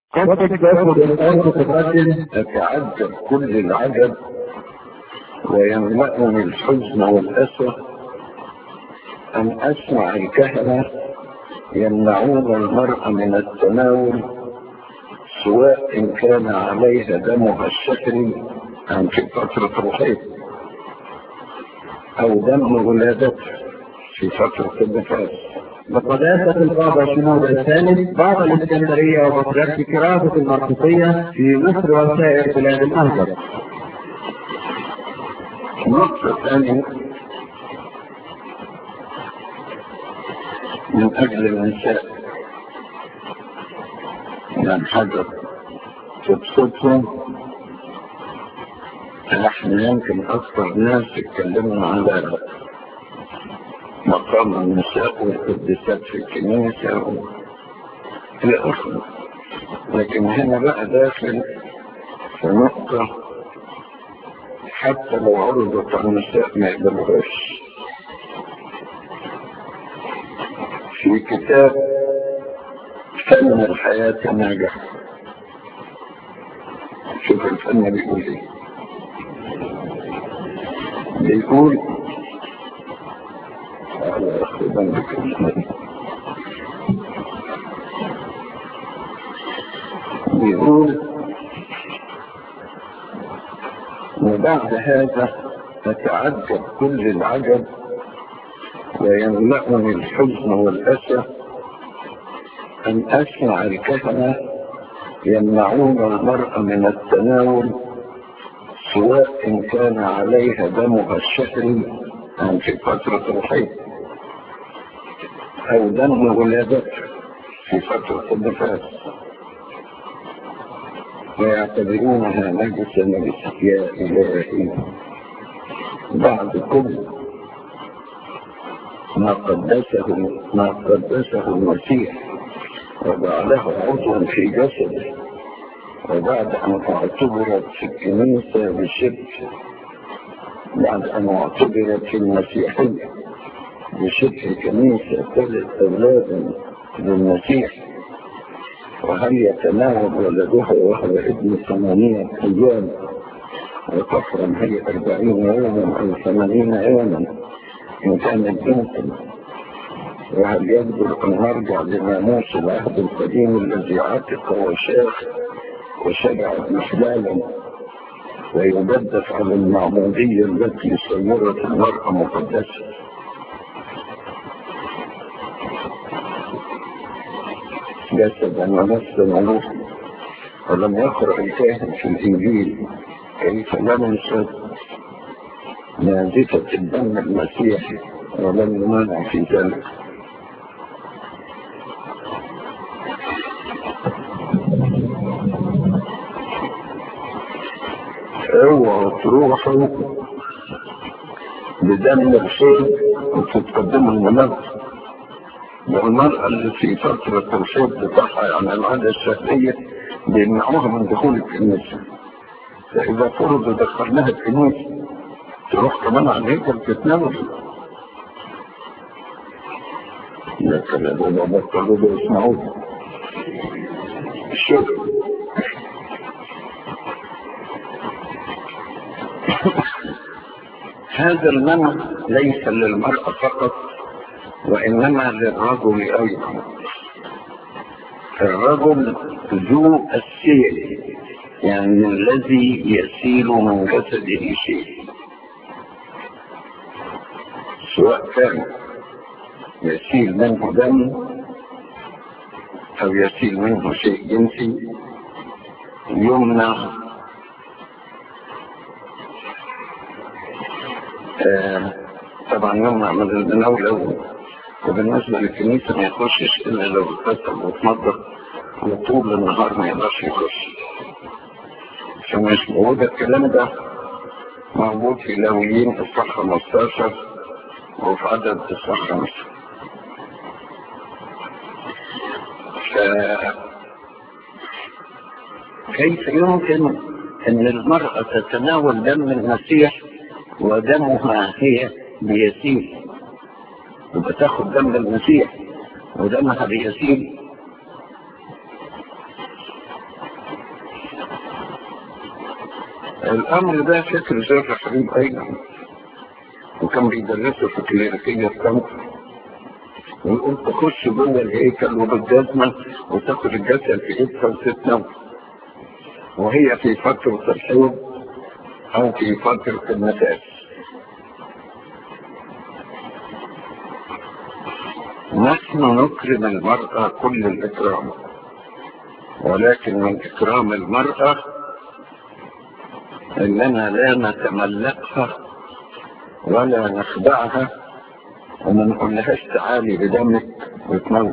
قد تأخذ الأرض تقدم أتعجب كل العجب ويملأني الحزن والأسى أن أسمع الكهنة يمنعون المرأة من التناول سواء إن كان عليها دمها الشهري أم في فترة الحيض أو دم ولادتها في فترة النفاس بقداسة البابا شنود الثالث بابا الإسكندرية وبطريرك كراسة المرقسية في مصر وسائر بلاد الأنصر النقطة الثانية من أجل النساء يعني حاجة تبسطهم نحن يمكن أكثر ناس يتكلموا على مقام النساء والقدسات في الكنيسة إلى آخره لكن هنا بقى داخل في نقطة حتى لو عرضت على النساء ما يقبلوهاش في كتاب فن الحياة ناجح شوف الفن بيقول ايه بيقول على أخذان بك بيقول وبعد هذا أتعجب كل العجب ويملأني الحزن والأسى أن أسمع الكهنة يمنعون المرأة من التناول سواء إن كان عليها دمها الشهري أم في فترة الحيض أو دم ولادتها في فترة النفاس ويعتبرونها نجسا نجسا يا إلهي بعد كل ما قدسه ما قدسه المسيح وجعله عضوا في جسده وبعد أن اعتبرت في الكنيسة بشبه بعد أن اعتبرت في المسيحية بشبه كنيسة ثلاث أولاد للمسيح وهل يتناول ولدها وهو ابن ثمانية أيام وتحرم هي أربعين يوما أو ثمانين يوما إن كانت بنتا وهل يقدر أن نرجع لناموس العهد القديم الذي عتق وشاخ وشبع محلالا ويجدف على المعمودية التي صورت المرأة مقدسة جسدا ونفسا وروحا ولم يقرأ الكاهن في الإنجيل كيف لمست نازفة الدم المسيحي ولم يمانع في ذلك اوعوا تروحوا بدم الخير وتتقدموا المنافس والمرأة اللي في فترة الحيض بتاعها يعني العادة الشهرية بيمنعوها من دخول الكنيسة فإذا فرض دخلناها الكنيسة تروح كمان على الهيكل تتناول لكن إذا بطلوا بيسمعوه شوف هذا المنع ليس للمرأة فقط وإنما للرجل أيضا الرجل ذو السيل يعني الذي يسيل من جسده شيء سواء كان يسيل منه دم أو يسيل منه شيء جنسي يمنع آه طبعا يمنع من المناولة وبالنسبة للكنيسة ما يخشش إلا لو اتكتب واتنظف وطول النهار ما يقدرش يخش فمش موجود الكلام ده موجود في لاويين الصح 15 وفي عدد الصح 5 ف كيف يمكن ان المرأة تتناول دم المسيح ودمها هي بيسيل وبتاخد دم المسيح ودمها بيسيل الامر ده فكر زي حبيب ايضا وكان بيدرسه في الكليريكية الصمت ويقول تخش جوه الهيكل وبالجزمة وتاخد الجسد في ايدها وتتنوم وهي في فترة الحيض او في فترة النفاس نحن نكرم المرأة كل الإكرام ولكن من إكرام المرأة إننا لا نتملقها ولا نخدعها وما نقولهاش تعالي بدمك وتموت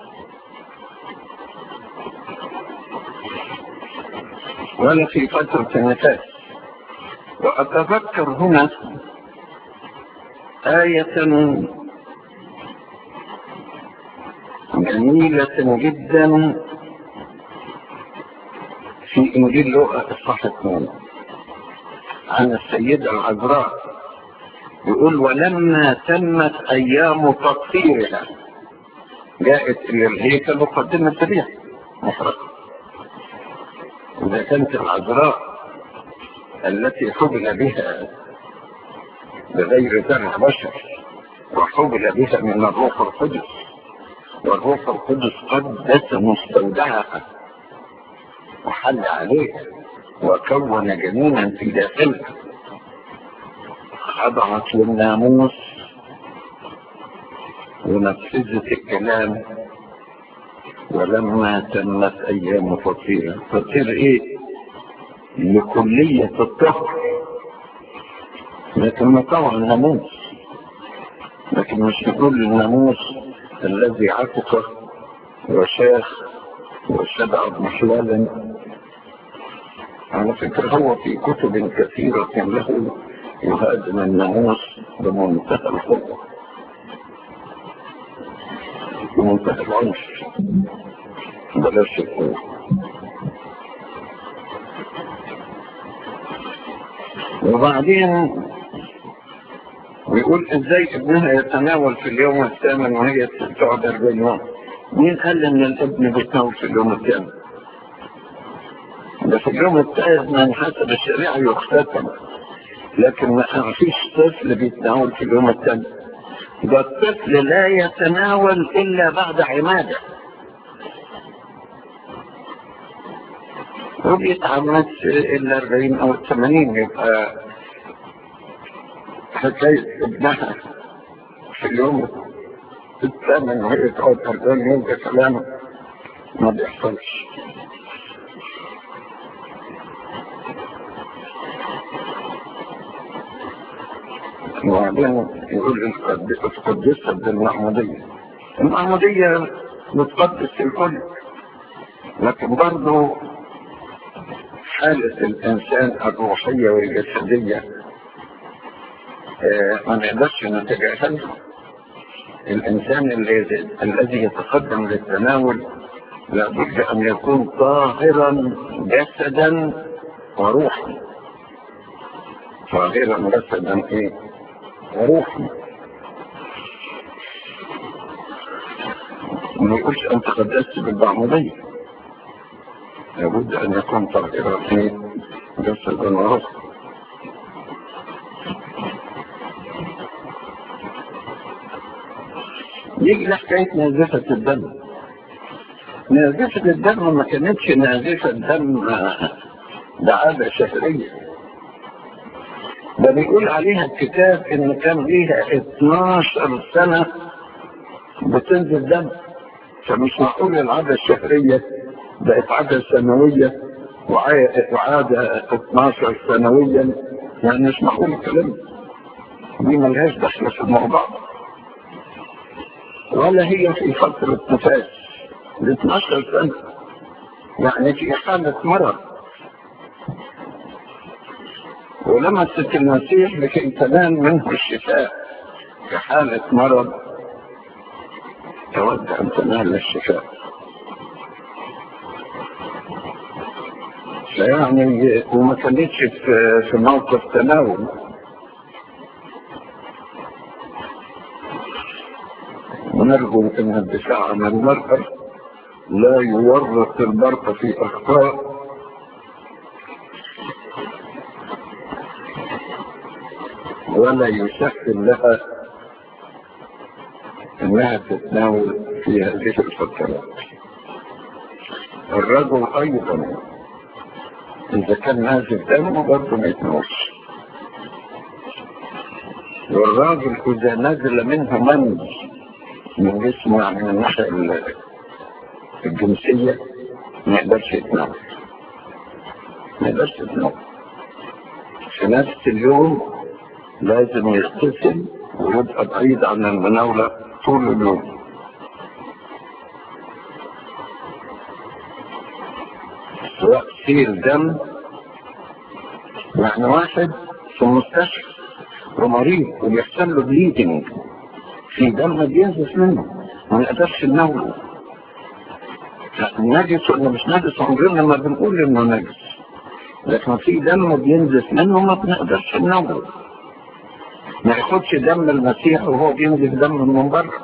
ولا في فترة النفاس وأتذكر هنا آية جميلة جدا في إنجيل لوقا إصحاح اثنين عن السيدة العذراء يقول ولما تمت أيام تطهيرها جاءت إلى الهيكل وقدمت ذبيحة محرقة إذا كانت العذراء التي حبل بها بغير زرع بشر وحبل بها من الروح القدس والروح القدس قدس مستودعها وحل عليها وكون جنينا في داخلها خضعت للناموس ونفذت الكلام ولما تمت ايام تطهيرها تطهير ايه لكلية الطهر لكن طبعا الناموس لكن مش نقول الناموس الذي عتق وشاخ وشبع محلالا على فكرة هو في كتب كثيرة له يهاجم الناموس بمنتهى الخطأ بمنتهى العنف بلاش القوة وبعدين ويقول ازاي ابنها يتناول في اليوم الثامن وهي تقعد 40 يوم مين قال ان الابن بيتناول في اليوم الثامن ده في اليوم الثامن حسب الشريعة يختتم لكن ما فيش طفل بيتناول في اليوم الثامن ده الطفل لا يتناول الا بعد عماده وبيتعمد الا 40 او 80 يبقى حكاية ابنها في اليوم الثامن وهي تقعد 40 يوم كلامه ما بيحصلش وبعدين يقول اتقدست بالمحمودية المحمودية بتقدس الكل لكن برضه حالة الإنسان الروحية والجسدية ما نقدرش نتجاهلها الإنسان الذي الذي يتقدم للتناول لابد أن يكون طاهرا جسدا وروحا طاهرا جسدا إيه وروحا ما يقولش أن تقدست بالمعمودية لابد أن يكون طاهرا إيه جسدا وروحا يجي لحكاية نازفة الدم نازفة الدم ما كانتش نازفة دم بعادة شهرية ده بيقول عليها الكتاب ان كان ليها 12 سنة بتنزل دم فمش معقول العادة الشهرية بقت عادة سنوية وعادة 12 سنويا يعني مش معقول الكلام دي ملهاش دخل في الموضوع ولا هي في فترة نفاس ل 12 سنة يعني في حالة مرض ولمست المسيح لكي تنال منه الشفاء في حالة مرض تود أن تنال الشفاء فيعني وما كانتش في في موقف تناول ونرجو ان الدفاع عن المرأة لا يورط المرأة في اخطاء ولا يسهل لها انها تتناول في هذه الفترات الرجل ايضا اذا كان نازل دمه برضه ما يتناولش والراجل اذا نزل منه من من جسمه يعني من الناحيه الجنسيه ما يقدرش يتناول ما يقدرش يتناول في نفس اليوم لازم يغتسل ويبقى بعيد عن المناولة طول اليوم سواء سيل دم يعني واحد في المستشفى ومريض وبيحصل له بليدنج في دم بينزف منه ما نقدرش نناوله نجس ولا مش نجس عمرنا ما بنقول انه نجس لكن في دم بينزف منه ما بنقدرش نناوله ما ياخدش دم المسيح وهو بينزف دم من بره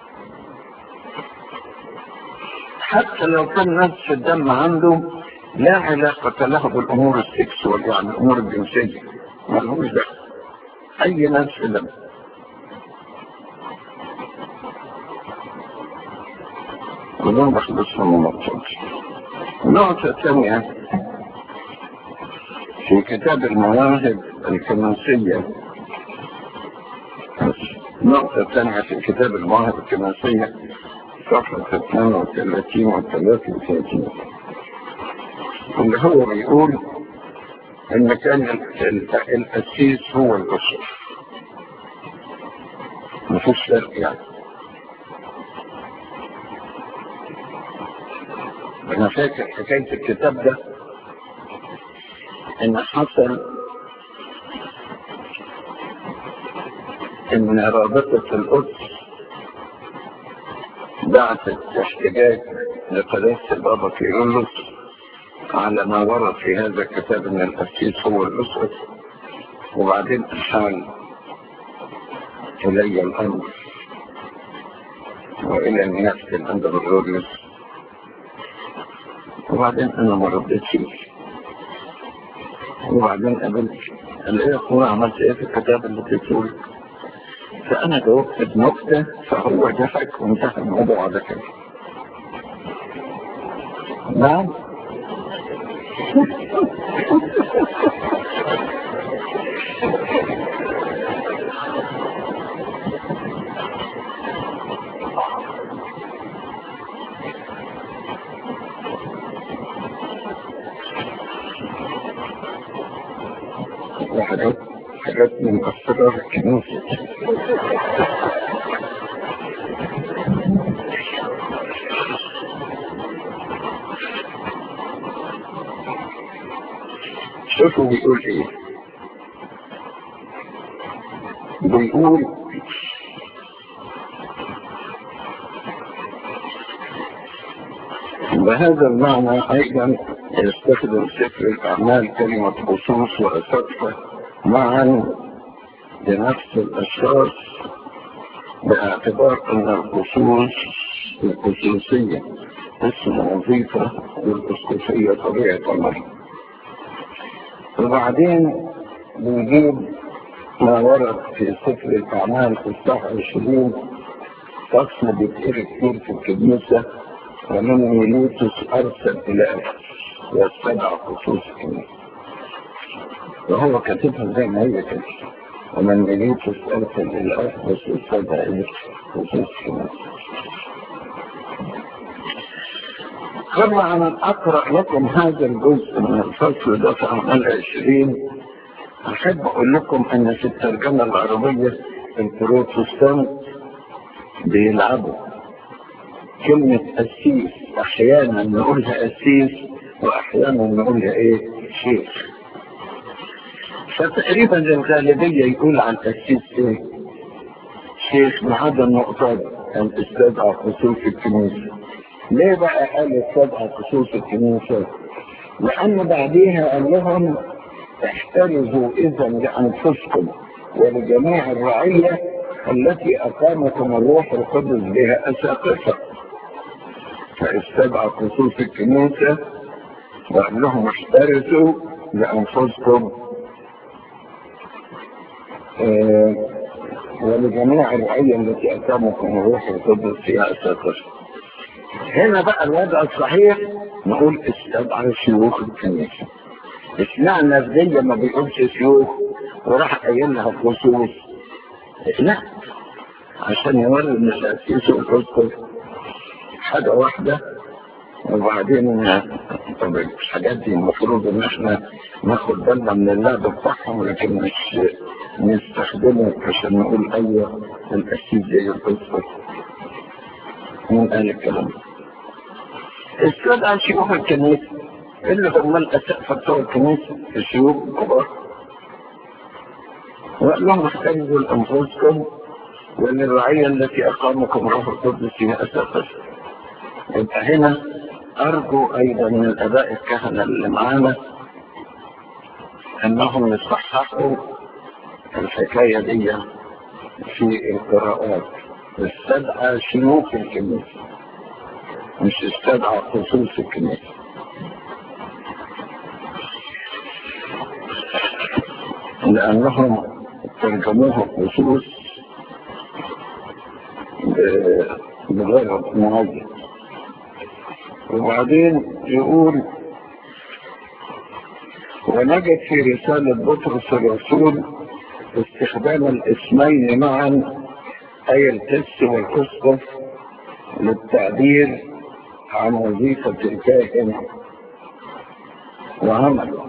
حتى لو كان نزف الدم عنده لا علاقة له بالأمور السكسوال يعني الأمور الجنسية ما لهوش دخل أي نزف دم بدون بخلصهم ومقصود نقطة ثانية في كتاب المواهب الكنسية نقطة ثانية في كتاب المواهب الكنسية صفحة 32 و 33 اللي هو بيقول ان كان القسيس هو الاسر مفيش فرق يعني انا فاكر حكاية الكتاب ده ان حصل ان رابطة القدس بعثت احتجاج لقداسة البابا كيرلس على ما ورد في هذا الكتاب ان القسيس هو الاسقف وبعدين احال الي الامر والى نيابه الامر الروليس وبعدين انا ما ردتش وبعدين قابلت قال ايه يا اخويا عملت ايه في الكتاب اللي بتقول فانا جاوبت بنكته فهو ضحك وانتهى الموضوع على كده نعم وحاجات حاجات من أسرار الكنيسة شوفوا بيقول ايه بيقول بهذا المعنى ايضا يستخدم سفر الاعمال كلمة خصوص واساتذة معا لنفس الاشخاص باعتبار ان الخصوص الخصوصية اسم وظيفة والاسقفية طبيعة الامر وبعدين بنجيب ما ورد في سفر الأعمال في الصفحة 20 فصل بيتقري كتير في الكنيسة ومن ميليتوس أرسل إلى أفس والسبع خصوص الكنيسة وهو كاتبها زي ما هي كده ومن ميليتوس أرسل إلى أفس والسبع خصوص الكنيسة قبل أن أقرأ لكم هذا الجزء من الفصل ده في أعمال 20 أحب أقول لكم أن في الترجمة العربية البروتستانت بيلعبوا كلمة أسيس أحيانا نقولها أسيس وأحيانا نقولها إيه شيخ فتقريبا الغالبية يقول عن أسيس إيه شيخ ما عدا النقطة أن تستدعى خصوص الكنيسة ليه بقى قال السبعة خصوص الكنيسة لأن بعديها قال لهم احترزوا إذا لأنفسكم ولجميع الرعية التي أقامكم الروح القدس بها أساقفة فاستبع خصوص الكنيسة وقال لهم احترزوا لأنفسكم آه، ولجميع الرعية التي أقامكم الروح القدس فيها أساطير هنا بقى الوضع الصحيح نقول استدعى شيوخ الكنيسة اشمعنى الزي ما بيقولش شيوخ وراح قايل لها خصوص لا عشان يوري ان الاسيس والاسقف حاجه واحده وبعدين طب الحاجات دي المفروض ان احنا ناخد بالنا من اللعب بتاعهم لكن مش نستخدمه عشان نقول ايوه الاسيس زي الاسقف مين قال الكلام ده؟ استدعى شيوخ الكنيسه اللي هم الاسقفه بتوع الكنيسه الشيوخ الكبار وقال لهم احتجزوا لانفسكم وللرعيه التي اقامكم روح القدس فيها اساسا يبقى هنا ارجو ايضا من الاباء الكهنه اللي معانا انهم يصححوا الحكايه دي في القراءات استدعى شيوخ الكنيسه مش استدعى خصوص الكنيسه لأنهم ترجموها خصوص بغرض معين وبعدين يقول ونجد في رسالة بطرس الرسول استخدام الاسمين معا أي القس والقسطف للتعبير عن وظيفة الكاهن وعمله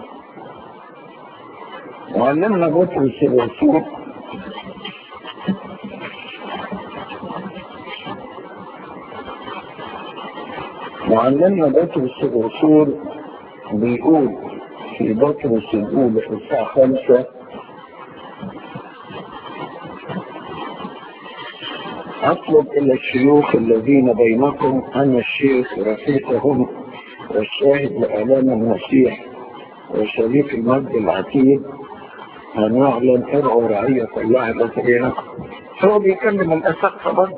وعلمنا بطرس الرسول وعلمنا بطرس الرسول بيقول في بطرس الأولى في الساعة خمسة أطلب إلى الشيوخ الذين بينكم أن الشيخ رفيقهم والشاهد لإعلان المسيح وشريك المجد العتيد أن يعلن ارعوا رعية الله التي بينكم هو بيكلم الأسقف برضه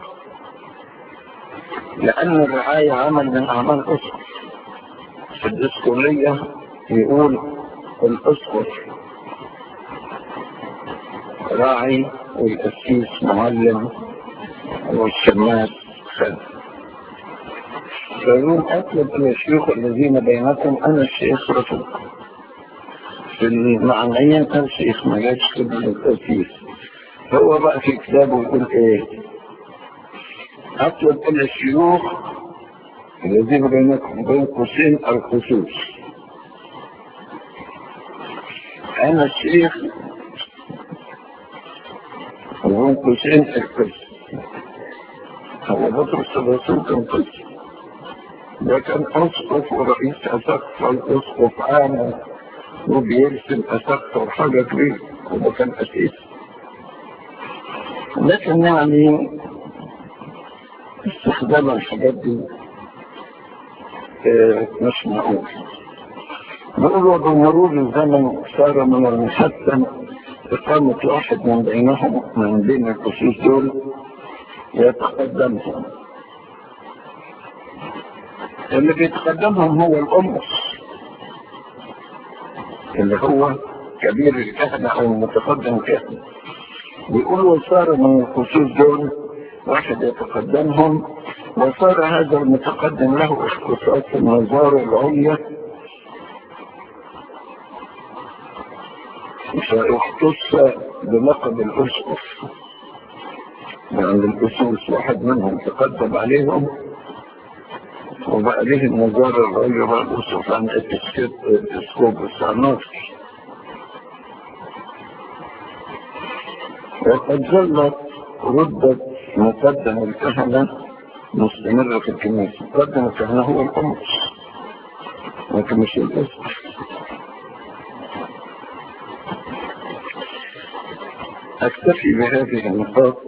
لأن الرعاية عمل من أعمال الأسقف في الدسكولية يقول الأسقف راعي والقسيس معلم والشماس خد فيقول أطلب إلى الشيوخ الذين بينكم أنا الشيخ رفض في المعنيين كان شيخ ما جاش كده التأسيس هو بقى في كتابه يقول ايه اطلب الى الشيوخ الذين بينكم بين قوسين الخصوص انا الشيخ وبين قوسين القس هو بطرس الرسول كان قس ده كان اسقف ورئيس اسقف الاسقف عام وبيرسم أسقف حاجة كبيرة وده كان أسيس لكن يعني استخدام الحاجات دي اه مش معقول نقول وبمرور الزمن صار من المحسن إقامة واحد من بينهم من بين الخصوص دول يتقدمهم اللي بيتقدمهم هو الأم اللي هو كبير الكهنة أو المتقدم كهنة بيقولوا صار من الخصوص دول واحد يتقدمهم وصار هذا المتقدم له اختصاص النظارة العليا فاختص بلقب الأسقف يعني الأسوس واحد منهم تقدم عليهم وبقى ليه النظارة العليا بقى الأسقف عن التسكوب السعناصر وقد ظلت ردة مقدم الكهنة مستمرة في الكنيسة مقدم الكهنة هو الأمر لكن مش الاسم أكتفي بهذه النقاط